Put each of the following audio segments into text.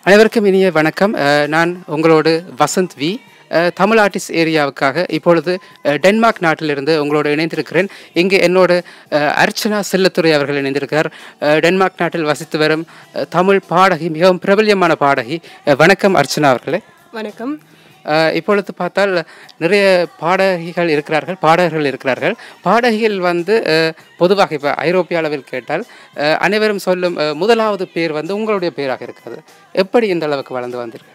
அனைவருக்கும் இனிய வணக்கம் அஹ், நான் உங்களோடு வசந்த் வி அஹ், தமிழ் ஆர்டிஸ்ட் ஏரியாவுக்காக இப்பொழுது அஹ், டென்மார்க் நாட்டிலிருந்து உங்களோடு இணைந்திருக்கிறேன் இங்கு என்னோடு அஹ், அர்ச்சனா செல்லத்துறை அவர்கள் இணைந்திருக்கிறார் அஹ், டென்மார்க் நாட்டில் வசித்து வரும் அஹ், தமிழ் பாடகி மிகவும் பிரபல்யமான பாடகி அஹ், வணக்கம் அர்ச்சனா அவர்களே வணக்கம் அஹ், இப்பொழுது பார்த்தால் நிறைய பாடகிகள் இருக்கிறார்கள் பாடகர்கள் இருக்கிறார்கள் பாடகிகள் வந்து அஹ், பொதுவாக இப்போ ஐரோப்பிய அளவில் கேட்டால் அஹ், அனைவரும் சொல்லும் அஹ், முதலாவது பேர் வந்து உங்களுடைய பேராக இருக்கிறது எப்படி இந்த அளவுக்கு வளர்ந்து வந்தீர்கள்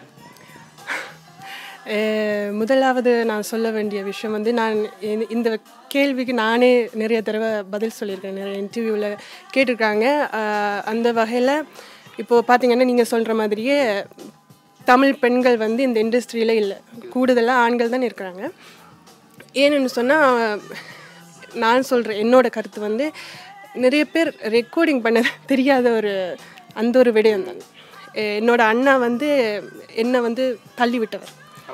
அஹ், முதலாவது நான் சொல்ல வேண்டிய விஷயம் வந்து நான் இந்த- இந்த கேள்விக்கு நானே நிறைய தடவை பதில் சொல்லியிருக்கேன் நிறைய இன்டர்வியூவில் கேட்டிருக்காங்க அஹ், அந்த வகையில் இப்போது பார்த்தீங்கன்னா நீங்கள் சொல்கிற மாதிரியே தமிழ் பெண்கள் வந்து இந்த இண்டஸ்ட்ரியில் இல்லை கூடுதலாக ஆண்கள் தான் இருக்கிறாங்க ஏன்னு சொன்னால் நான் சொல்கிறேன் என்னோட கருத்து வந்து நிறைய பேர் ரெக்கார்டிங் பண்ண தெரியாத ஒரு அந்த ஒரு விடயம் தான் எ- என்னோட அண்ணா வந்து என்னை வந்து தள்ளி விட்டவர்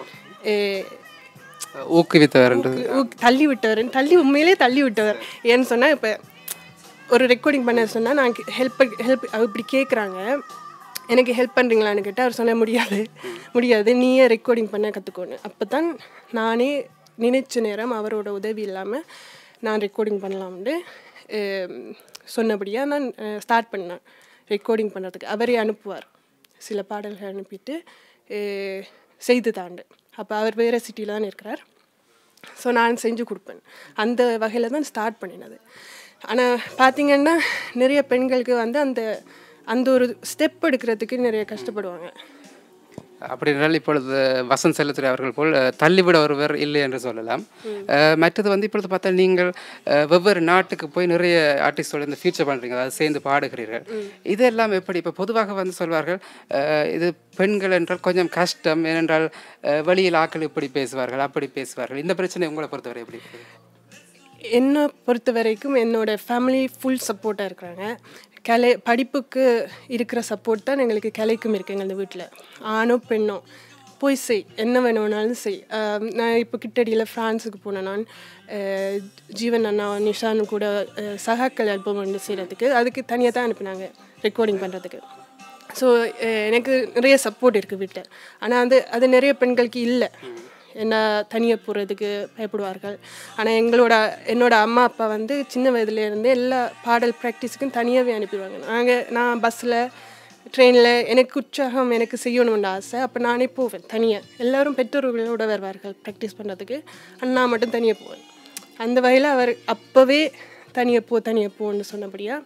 எ- ஊக்குவித்தவர் என்று ஊக்- தள்ளி விட்டவர் தள்ளி உண்மையிலே தள்ளி விட்டவர் ஏன்னு சொன்னால் இப்போ ஒரு ரெக்கார்டிங் பண்ண சொன்னால் நான் ஹெல்ப் ஹெல்ப் இப்படி கேட்குறாங்க எனக்கு ஹெல்ப் பண்ணுறீங்களான்னு கேட்டால் அவர் சொன்ன முடியாது முடியாது நீயே ரெக்கார்டிங் பண்ண கற்றுக்கோன்னு அப்போ தான் நானே நினைச்ச நேரம் அவரோட உதவி இல்லாமல் நான் ரெக்கார்டிங் பண்ணலாம்னு அஹ், சொன்னபடியாக நான் ஸ்டார்ட் பண்ணேன் ரெக்கார்டிங் பண்ணுறதுக்கு அவரே அனுப்புவார் சில பாடல்கள் அனுப்பிட்டு அஹ், செய்து தாண்டு அப்போ அவர் வேறு சிட்டியில் தான் இருக்கிறார் ஸோ நான் செஞ்சு கொடுப்பேன் அந்த வகையில் தான் ஸ்டார்ட் பண்ணினது ஆனால் பார்த்தீங்கன்னா நிறைய பெண்களுக்கு வந்து அந்த அந்த ஒரு ஸ்டெப் எடுக்கிறதுக்கு நிறைய கஷ்டப்படுவாங்க அப்படி என்றால் இப்பொழுது வசந்த் செல்லத்துறை அவர்கள் போல் அஹ், தள்ளிவிட ஒருவர் இல்லை என்று சொல்லலாம் அஹ், மற்றது வந்து இப்பொழுது பார்த்தா நீங்கள் அஹ், வெவ்வேறு நாட்டுக்கு போய் நிறைய ஆர்டிஸ்டோட இந்த ஃபீச்சர் பண்ணுறீங்க அதாவது சேர்ந்து பாடுகிறீர்கள் இதெல்லாம் எப்படி இப்போ பொதுவாக வந்து சொல்வார்கள் அஹ், இது பெண்கள் என்றால் கொஞ்சம் கஷ்டம் ஏனென்றால் அஹ், வெளியில் ஆட்கள் இப்படி பேசுவார்கள் அப்படி பேசுவார்கள் இந்த பிரச்சனை உங்களை பொறுத்தவரை எப்படி இருக்குது? என்னை பொறுத்த வரைக்கும் என்னோட ஃபேமிலி ஃபுல் சப்போர்ட்டாக இருக்கிறாங்க கலை படிப்புக்கு இருக்கிற சப்போர்ட் தான் எங்களுக்கு கலைக்கும் இருக்கு எங்கள் வீட்டில் ஆணோ பெண்ணோ போய் செய் என்ன வேணும்னாலும் செய் ஆஹ் நான் இப்போ கிட்டடியில் ஃப்ரான்ஸுக்கு போனேன் நான் ஆஹ் ஜீவன் அண்ணா நிஷானு கூட ஆஹ் சகாக்கள் ஆல்பம் ஒன்று செய்கிறதுக்கு அதுக்கு தனியாக தான் அனுப்புனாங்க ரெக்கார்டிங் பண்ணுறதுக்கு ஸோ எனக்கு நிறைய சப்போர்ட் இருக்குது வீட்டில் ஆனால் அது அது நிறைய பெண்களுக்கு இல்லை என்ன தனியாக போகிறதுக்கு பயப்படுவார்கள் ஆனால் எங்களோட என்னோட அம்மா அப்பா வந்து சின்ன வயதுலேருந்து எல்லா பாடல் ப்ராக்டிஸுக்கும் தனியாகவே அனுப்பிடுவாங்க நாங்கள் நான் பஸ்ஸில் ட்ரெயினில் எனக்கு உற்சாகம் எனக்கு செய்யணும்னு ஆசை அப்போ நானே போவேன் தனியாக எல்லாரும் பெற்றோர்களோட வருவார்கள் ப்ராக்டிஸ் பண்ணுறதுக்கு அண்ணா மட்டும் தனியாக போவேன் அந்த வகையில் அவர் அப்போவே தனியாக போ தனியாக போன்னு சொன்னபடியா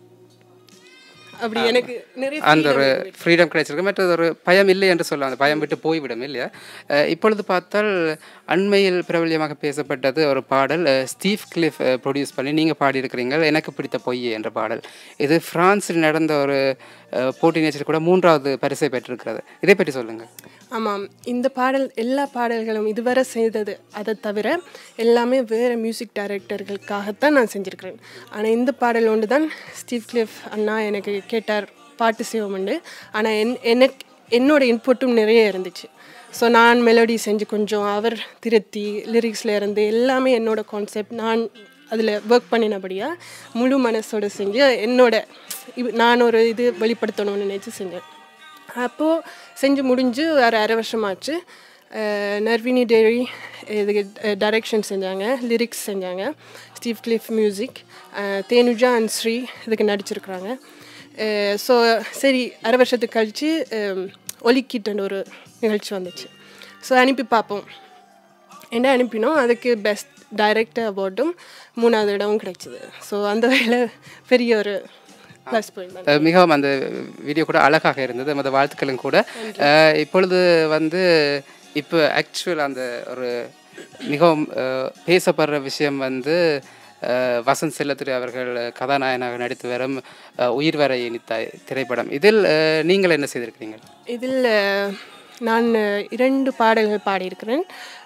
அப்படி எனக்கு நிறைய அந்த ஒரு ஃப்ரீடம் கிடைச்சிருக்கு மற்றது ஒரு பயம் இல்லை என்று சொல்லலாம் அந்த பயம் விட்டு போய்விடும் இல்லையா அஹ் இப்பொழுது பார்த்தால் அண்மையில் பிரபல்யமாக பேசப்பட்டது ஒரு பாடல் அஹ் ஸ்டீவ் கிளிஃப் ப்ரொடியூஸ் பண்ணி நீங்கள் பாடியிருக்கிறீங்க எனக்கு பிடித்த பொய் என்ற பாடல் இது பிரான்சில் நடந்த ஒரு அஹ், போட்டி நிகழ்ச்சியில் கூட மூன்றாவது பரிசை பெற்றிருக்கிறது இதை பற்றி சொல்லுங்கள் ஆமாம் இந்த பாடல் எல்லா பாடல்களும் இதுவரை செய்தது அதை தவிர எல்லாமே வேறு மியூசிக் டைரக்டர்களுக்காகத்தான் நான் செஞ்சுருக்கிறேன் ஆனால் இந்த பாடல் ஒன்று தான் ஸ்டீவ் கிளிஃப் அண்ணா எனக்கு கேட்டார் பாட்டு செய்வோம்னு ஆனால் என் எனக்கு என்னோட இன்புட்டும் நிறைய இருந்துச்சு ஸோ நான் மெலோடி செஞ்சு கொஞ்சம் அவர் திருத்தி லிரிக்ஸில் இருந்து எல்லாமே என்னோட கான்செப்ட் நான் அதில் ஒர்க் பண்ணினபடியாக முழு மனசோட செஞ்சு என்னோட இது- நான் ஒரு இது வெளிப்படுத்தணும்னு நினச்சி செஞ்சேன் அப்போது செஞ்சு முடிஞ்சு ஒரு அரை வருஷமாச்சு அஹ் நர்வினி டேரி இதுக்கு டைரக்ஷன் செஞ்சாங்க லிரிக்ஸ் செஞ்சாங்க Steve Cliff music Thenuja and Sri இதுக்கு நடிச்சிருக்கிறாங்க ஸோ சரி அரை வருஷத்துக்கு கழித்து ஒலிக்கிட்டன்னு ஒரு நிகழ்ச்சி வந்துச்சு ஸோ அனுப்பி பார்ப்போம் என்ன அனுப்பினோம் அதுக்கு பெஸ்ட் டைரக்டர் அவார்டும் மூணாவது இடமும் கிடைச்சிது ஸோ அந்த வகையில் பெரிய ஒரு ப்ளஸ் பாயிண்ட் அஹ் மிகவும் அந்த வீடியோ கூட அழகாக இருந்தது அந்த வாழ்த்துக்களும் கூட அஹ் இப்பொழுது வந்து இப்போ ஆக்சுவல் அந்த ஒரு மிகவும் அஹ், பேசப்படுற விஷயம் வந்து அஹ், வசந்த் செல்லத்துறை அவர்கள் கதாநாயகனாக நடித்து வரும் அஹ், உயிர் வரை இனித்தாய் திரைப்படம் இதில் அஹ், நீங்கள் என்ன செய்திருக்கிறீங்க இதில் அஹ், நான் அஹ், இரண்டு பாடல்கள் பாடியிருக்கிறேன்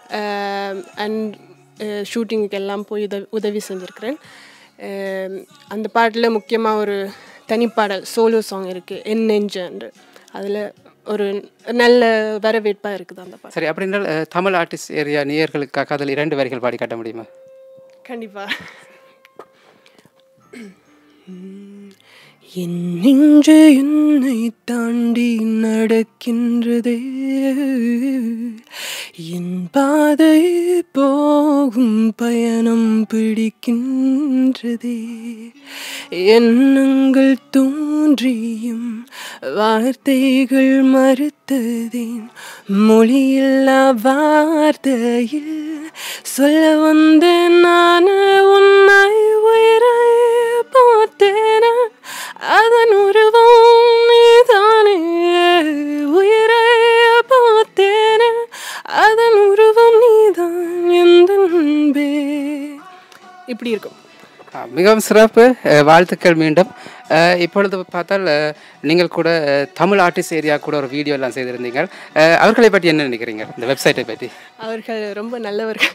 அண்ட் ஷூட்டிங்குக்கு எல்லாம் போய் உதவி உதவி செஞ்சுருக்கிறேன் அஹ், அந்த பாட்டில் முக்கியமாக ஒரு தனிப்பாடல் சோலோ சாங் இருக்குது என் நெஞ்சன்று அதில் ஒரு நல்ல வரவேற்பாக இருக்குது அந்த பாடல் சரி அப்படி என்றால் அஹ், தமிழ் ஆர்டிஸ்ட் ஏரியா நேயர்களுக்காக அதில் இரண்டு வரிகள் பாடி காட்ட முடியுமா கண்டிப்பாக என் நெஞ்சு என்னை தாண்டி நடக்கின்றதே என் பாதை போகும் பயணம் பிடிக்கின்றதே எண்ணங்கள் தோன்றியும் வார்த்தைகள் மறுத்ததேன் மொழியில்லா வார்த்தையில் சொல்ல வந்தேன் நான் உன்னை உயிரை பார்த்தேன அதன் உருவம் நீதானே உயிரை பார்த்தேன அதன் உருவம் நீதான் எந்த அன்பே இப்படி இருக்கும் ஆ, மிகவும் சிறப்பு அஹ், வாழ்த்துக்கள் மீண்டும் அஹ், இப்பொழுது பார்த்தால் அஹ், நீங்கள் கூட அஹ், தமிழ் ஆர்டிஸ்ட் ஏரியா கூட ஒரு வீடியோ எல்லாம் செய்திருந்தீங்க அஹ், அவர்களை பற்றி என்ன நினைக்கிறீங்க இந்த வெப்சைட்டை பற்றி அவர்கள் ரொம்ப நல்லவர்கள்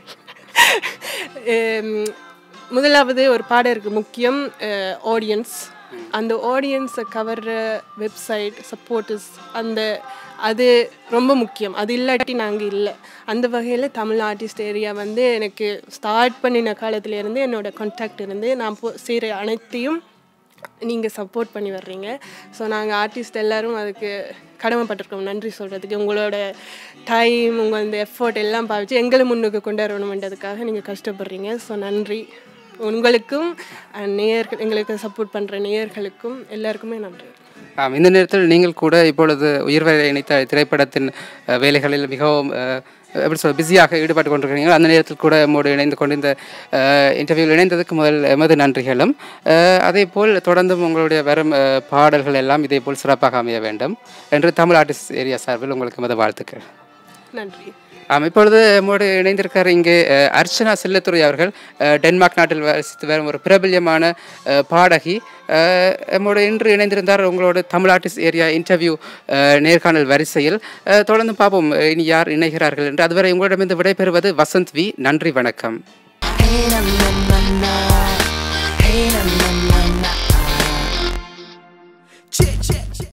எம், முதலாவது ஒரு பாடருக்கு முக்கியம் ஆடியன்ஸ் அந்த ஆடியன்ஸை கவர்ற வெப்சைட் சப்போர்ட்டர்ஸ் அந்த அது ரொம்ப முக்கியம் அது இல்லாட்டி நாங்கள் இல்லை அந்த வகையில் தமிழ் ஆர்டிஸ்ட் ஏரியா வந்து எனக்கு ஸ்டார்ட் பண்ணின காலத்துலேருந்து என்னோட கான்டாக்ட் இருந்து நான் போ செய்கிற அனைத்தையும் நீங்கள் சப்போர்ட் பண்ணி வர்றீங்க ஸோ நாங்கள் ஆர்டிஸ்ட் எல்லாரும் அதுக்கு கடமைப்பட்டிருக்கோம் நன்றி சொல்கிறதுக்கு உங்களோட டைம் உங்கள் அந்த எஃபோர்ட் எல்லாம் பாவிச்சு எங்களை முன்னுக்கு கொண்டு வரணுமென்றதுக்காக நீங்கள் கஷ்டப்படுறீங்க ஸோ நன்றி உங்களுக்கும் அஹ், நேயர்கள் எங்களுக்கு சப்போர்ட் பண்ணுற நேயர்களுக்கும் எல்லாருக்குமே நன்றி ஆம் இந்த நேரத்தில் நீங்கள் கூட இப்பொழுது உயிர்வரை இணைத்த திரைப்படத்தின் அஹ், வேலைகளில் மிகவும் அஹ், எப்படி சொல்ல பிஸியாக ஈடுபட்டு கொண்டிருக்கிறீங்க அந்த நேரத்தில் கூட நம்மோடு இணைந்து கொண்டு இந்த இன்டர்வியூவில் இணைந்ததுக்கு முதல் எமது நன்றிகளும் அஹ், அதே போல் தொடர்ந்தும் உங்களுடைய வரும் அஹ், பாடல்கள் எல்லாம் இதே போல் சிறப்பாக அமைய வேண்டும் என்று தமிழ் ஆர்டிஸ்ட் ஏரியா சார்பில் உங்களுக்கு எமது வாழ்த்துக்கள் நன்றி ஆம் இப்பொழுது நம்மோடு இணைந்திருக்கார் இங்கே அஹ், அர்ச்சனா செல்லத்துறை அவர்கள் அஹ், டென்மார்க் நாட்டில் வசித்து வரும் ஒரு பிரபல்யமான அஹ், பாடகி அஹ், நம்மோடு இன்று இணைந்திருந்தார் உங்களோட தமிழ் ஆர்டிஸ்ட் ஏரியா இன்டர்வியூ அஹ், நேர்காணல் வரிசையில் அஹ், தொடர்ந்து பார்ப்போம் அஹ், இனி யார் இணைகிறார்கள் என்று அதுவரை உங்களிடமிருந்து விடைபெறுவது வசந்த் வி நன்றி வணக்கம் Hey na na na na, hey na na na na.